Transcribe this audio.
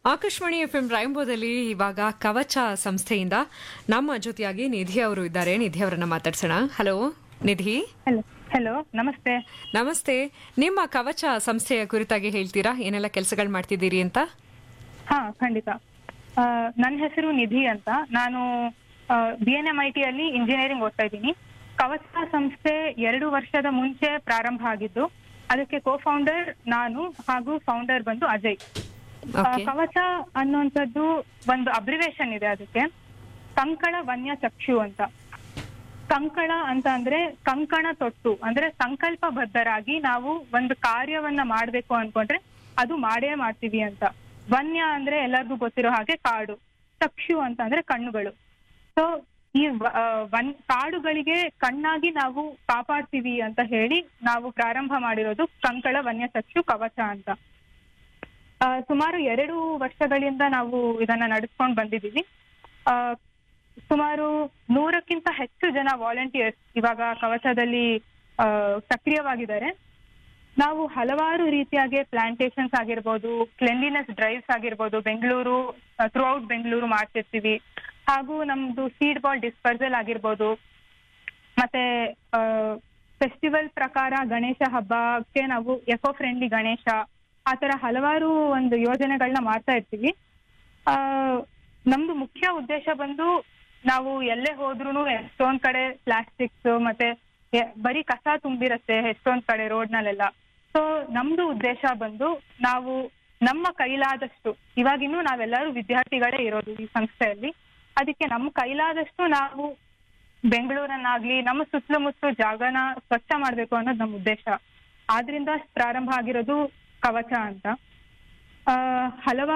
Akashvani F M ರಾಯಂಬೋದಲ್ಲಿ ಇವಾಗ ಕವಚ ಸಂಸ್ಥೆಯಿಂದ ನಮ್ಮ ಜೊತೆಯಾಗಿ ನಿಧಿ ಅವರು ಇದ್ದಾರೆ ನಿಧಿ ಅವರನ್ನ ಮಾತಾಡ್ಸೋಣ ಹಲೋ ನಿಧಿ ಹಲೋ ಹಲೋ ನಮಸ್ತೆ ನಮಸ್ತೆ ನಿಮ್ಮ ಕವಚ ಸಂಸ್ಥೆಯ ಕುರಿತಾಗಿ ಹೇಳ್ತೀರಾ ಏನೆಲ್ಲ ಕೆಲಸಗಳು ಮಾಡ್ತಿದ್ದೀರಿ ಅಂತ ಹಾ ಖಂಡಿತ ಆ, ನನ್ನ ಹೆಸರು ನಿಧಿ ಅಂತ ನಾನು B N M I T ಅಲ್ಲಿ ಇಂಜಿನಿಯರಿಂಗ್ ಓದ್ತಾ ಇದ್ದೀನಿ ಕವಚ ಸಂಸ್ಥೆ ಎರಡು ವರ್ಷದ ಮುಂಚೆ ಪ್ರಾರಂಭ ಆಗಿದ್ದು ಅದಕ್ಕೆ ಕೋ ಫೌಂಡರ್ ನಾನು ಹಾಗೂ ಫೌಂಡರ್ ಬಂದು ಅಜಯ್ ಆ, ಓಕೆ ಕವಚ ಅನ್ನುವಂಥದ್ದು ಒಂದು ಅಬ್ರಿವೇಶನ್ ಇದೆ ಅದಕ್ಕೆ ಕಂಕಣ ವನ್ಯ ಚಕ್ಷು ಅಂತ ಕಂಕಣ ಅಂತ ಅಂದ್ರೆ ಕಂಕಣ ತೊಟ್ಟು ಅಂದ್ರೆ ಸಂಕಲ್ಪಬದ್ಧರಾಗಿ ನಾವು ಒಂದು ಕಾರ್ಯವನ್ನ ಮಾಡ್ಬೇಕು ಅನ್ಕೊಂಡ್ರೆ ಅದು ಮಾಡೇ ಮಾಡ್ತೀವಿ ಅಂತ ವನ್ಯ ಅಂದ್ರೆ ಎಲ್ಲರಿಗೂ ಗೊತ್ತಿರೋ ಹಾಗೆ ಕಾಡು ಚಕ್ಷು ಅಂತ ಅಂದ್ರೆ ಕಣ್ಣುಗಳು ಸೊ ಈ ವ- ಆ, ವನ್ ಕಾಡುಗಳಿಗೆ ಕಣ್ಣಾಗಿ ನಾವು ಕಾಪಾಡ್ತೀವಿ ಅಂತ ಹೇಳಿ ನಾವು ಪ್ರಾರಂಭ ಮಾಡಿರೋದು ಕಂಕಳ ವನ್ಯ ಚಕ್ಷು ಕವಚ ಅಂತ ಆ, ಸುಮಾರು ಎರಡು ವರ್ಷಗಳಿಂದ ನಾವು ಇದನ್ನ ನಡೆಸ್ಕೊಂಡು ಬಂದಿದ್ದೀವಿ ಆ, ಸುಮಾರು ನೂರಕ್ಕಿಂತ ಹೆಚ್ಚು ಜನ ವಾಲಂಟಿಯರ್ಸ್ ಇವಾಗ ಕವಚದಲ್ಲಿ ಆ, ಸಕ್ರಿಯವಾಗಿದ್ದಾರೆ ನಾವು ಹಲವಾರು ರೀತಿಯಾಗಿ ಪ್ಲಾಂಟೇಶನ್ಸ್ ಆಗಿರ್ಬೋದು ಕ್ಲೆನ್ಲಿನೆಸ್ ಡ್ರೈವ್ಸ್ ಆಗಿರ್ಬೋದು ಬೆಂಗಳೂರು ಥ್ರೂ ಔಟ್ ಬೆಂಗಳೂರು ಮಾಡ್ತಿರ್ತೀವಿ ಹಾಗೂ ನಮ್ದು ಸೀಡ್ ಬಾಲ್ ಡಿಸ್ಪರ್ಸಲ್ ಆಗಿರ್ಬೋದು ಮತ್ತೆ ಫೆಸ್ಟಿವಲ್ ಪ್ರಕಾರ ಗಣೇಶ ಹಬ್ಬಕ್ಕೆ ನಾವು ಎಕೋ ಫ್ರೆಂಡ್ಲಿ ಗಣೇಶ ಆ ತರ ಹಲವಾರು ಒಂದು ಯೋಜನೆಗಳನ್ನ ಮಾಡ್ತಾ ಇರ್ತೀವಿ ಆ ನಮ್ದು ಮುಖ್ಯ ಉದ್ದೇಶ ಬಂದು ನಾವು ಎಲ್ಲೇ ಹೋದ್ರೂ ಎಷ್ಟೊಂದ್ ಕಡೆ ಪ್ಲಾಸ್ಟಿಕ್ಸ್ ಮತ್ತೆ ಎ- ಬರೀ ಕಸ ತುಂಬಿರತ್ತೆ ಎಷ್ಟೊಂದ್ ಕಡೆ ರೋಡ್ ನಲ್ಲೆಲ್ಲ ಸೊ ನಮ್ದು ಉದ್ದೇಶ ಬಂದು ನಾವು ನಮ್ಮ ಕೈಲಾದಷ್ಟು ಇವಾಗಿನ್ನೂ ನಾವೆಲ್ಲರೂ ವಿದ್ಯಾರ್ಥಿಗಳೇ ಇರೋದು ಈ ಸಂಸ್ಥೆಯಲ್ಲಿ ಅದಕ್ಕೆ ನಮ್ಮ ಕೈಲಾದಷ್ಟು ನಾವು ಬೆಂಗಳೂರನ್ನಾಗ್ಲಿ ನಮ್ಮ ಸುತ್ತಮುತ್ತ ಜಾಗನ ಸ್ವಚ್ಛ ಮಾಡ್ಬೇಕು ಅನ್ನೋದು ನಮ್ಮ ಉದ್ದೇಶ ಆದ್ರಿಂದ ಪ್ರಾರಂಭ ಆಗಿರೋದು ಕವಚ ಅಂತ ಆ, ಹಲವಾರು